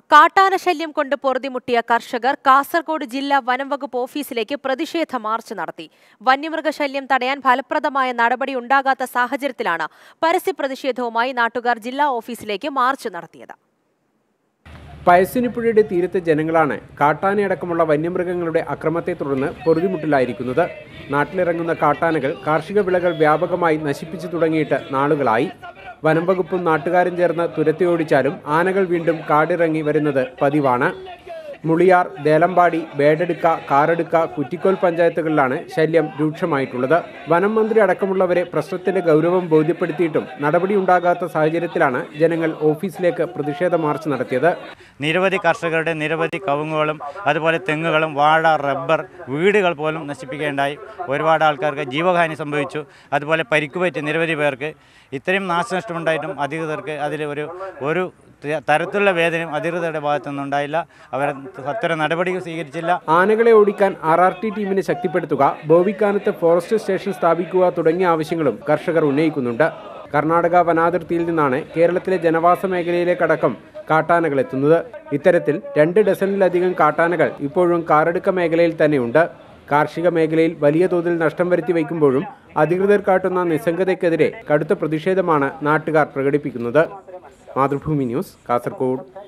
കാട്ടാന ശല്യം കൊണ്ട് പൊറുതിമുട്ടിയ കർഷകർ കാസർഗോഡ് ജില്ലാ വനം വകുപ്പ് ഓഫീസിലേക്ക് പ്രതിഷേധ മാർച്ച് നടത്തി വന്യമൃഗശല്യം തടയാൻ ഫലപ്രദമായ നടപടി ഉണ്ടാകാത്ത സാഹചര്യത്തിലാണ് പരസ്യ പ്രതിഷേധവുമായി നാട്ടുകാർ ജില്ലാ ഓഫീസിലേക്ക് മാർച്ച് നടത്തിയത് പയസ്സിനിപ്പുഴയുടെ തീരത്തെ ജനങ്ങളാണ് കാട്ടാനയടക്കമുള്ള വന്യമൃഗങ്ങളുടെ അക്രമത്തെ തുടർന്ന് പൊറുതിമുട്ടിലായിരിക്കുന്നത് നാട്ടിലിറങ്ങുന്ന കാട്ടാനകൾ കാർഷിക വിളകൾ വ്യാപകമായി നശിപ്പിച്ചു തുടങ്ങിയിട്ട് നാളുകളായി വനം വകുപ്പും നാട്ടുകാരും ചേർന്ന് തുരത്തി ആനകൾ വീണ്ടും കാടിറങ്ങി വരുന്നത് പതിവാണ് മുളിയാർ ദേലമ്പാടി ബേഡെടുക്ക കാറെടുക്ക കുറ്റിക്കോൽ പഞ്ചായത്തുകളിലാണ് ശല്യം രൂക്ഷമായിട്ടുള്ളത് വനം മന്ത്രി അടക്കമുള്ളവരെ പ്രശ്നത്തിന്റെ ഗൗരവം ബോധ്യപ്പെടുത്തിയിട്ടും നടപടിയുണ്ടാകാത്ത സാഹചര്യത്തിലാണ് ജനങ്ങൾ ഓഫീസിലേക്ക് പ്രതിഷേധ മാർച്ച് നടത്തിയത് നിരവധി കർഷകരുടെ നിരവധി കവുങ്ങുകളും അതുപോലെ തെങ്ങുകളും വാഴ റബ്ബർ വീടുകൾ പോലും നശിപ്പിക്കേണ്ടായി ഒരുപാട് ആൾക്കാർക്ക് ജീവഹാനി സംഭവിച്ചു അതുപോലെ പരിക്കുപറ്റി നിരവധി പേർക്ക് ഇത്രയും നാശനഷ്ടമുണ്ടായിട്ടും അധികൃതർക്ക് അതിൽ ഒരു ഒരു ത- തരത്തിലുള്ള വേദനയും അധികൃതരുടെ ഭാഗത്തു നിന്നുണ്ടായില്ല അവർ സത്വര നടപടികൾ സ്വീകരിച്ചില്ല ആനകളെ ഓടിക്കാൻ ആർ ആർ ടി ടീമിനെ ശക്തിപ്പെടുത്തുക ബോവിക്കാനത്ത് ഫോറസ്റ്റ് സ്റ്റേഷൻ സ്ഥാപിക്കുക തുടങ്ങിയ ആവശ്യങ്ങളും കർഷകർ ഉന്നയിക്കുന്നുണ്ട് കർണാടക വനാതിർത്തിയിൽ നിന്നാണ് കേരളത്തിലെ ജനവാസ മേഖലയിലേക്കടക്കം കാട്ടാനകൾ എത്തുന്നത് ഇത്തരത്തിൽ രണ്ട് ഡസനിലധികം കാട്ടാനകൾ ഇപ്പോഴും കാറടുക്ക മേഖലയിൽ തന്നെയുണ്ട് കാർഷിക മേഖലയിൽ വലിയ തോതിൽ നഷ്ടം വരുത്തി വയ്ക്കുമ്പോഴും അധികൃതർ കാട്ടുന്ന നിസ്സംഗതയ്ക്കെതിരെ കടുത്ത പ്രതിഷേധമാണ് നാട്ടുകാർ പ്രകടിപ്പിക്കുന്നത് മാതൃഭൂമി ന്യൂസ് കാസർഗോഡ്